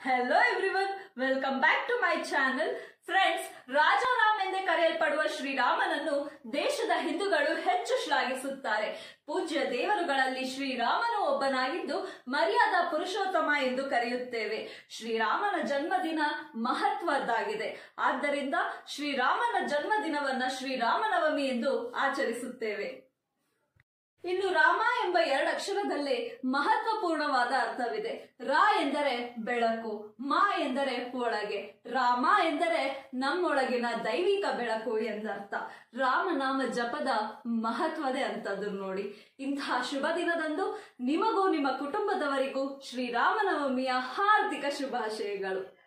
hello everyone welcome back to my channel friends Rajaram ಎಂದೇ ಕರೆಯಲ್ಪಡುವ ಶ್ರೀರಾಮನನ್ನು ದೇಶದ ಹಿಂದೂಗಳು ಹೆಚ್ಚು ಶ್ಲಾಘಿಸುತ್ತಾರೆ ಪೂಜ್ಯ ದೇವರುಗಳಲ್ಲಿ ಶ್ರೀರಾಮನು ಒಬ್ಬನಾಗಿದ್ದು ಮರ್ಯಾದ ಪುರುಷೋತ್ತಮ ಎಂದು ಕರೆಯುತ್ತೇವೆ ಶ್ರೀರಾಮನ ಜನ್ಮದಿನ ಮಹತ್ವದ್ದಾಗಿದೆ ಆದ್ದರಿಂದ ಶ್ರೀರಾಮನ ಜನ್ಮದಿನವನ್ನ ಶ್ರೀರಾಮನವಮಿ ಎಂದು ಆಚರಿಸುತ್ತೇವೆ ಇನ್ನು ರಾಮ ಎಂಬ ಎರಡು ಅಕ್ಷರದಲ್ಲೇ ಮಹತ್ವಪೂರ್ಣವಾದ ಅರ್ಥವಿದೆ ರಾ ಎಂದರೆ ಬೆಳಕು ಮಾ ಎಂದರೆ ಒಳಗೆ ರಾಮ ಎಂದರೆ ನಮ್ಮೊಳಗಿನ ದೈವಿಕ ಬೆಳಕು ಎಂದರ್ಥ ರಾಮನಾಮ ಜಪದ ಮಹತ್ವದೇ ಅಂತದ್ದು ನೋಡಿ ಇಂತಹ ಶುಭ ದಿನದಂದು ನಿಮಗೂ ನಿಮ್ಮ ಕುಟುಂಬದವರಿಗೂ ಶ್ರೀರಾಮನವಮಿಯ ಹಾರ್ದಿಕ ಶುಭಾಶಯಗಳು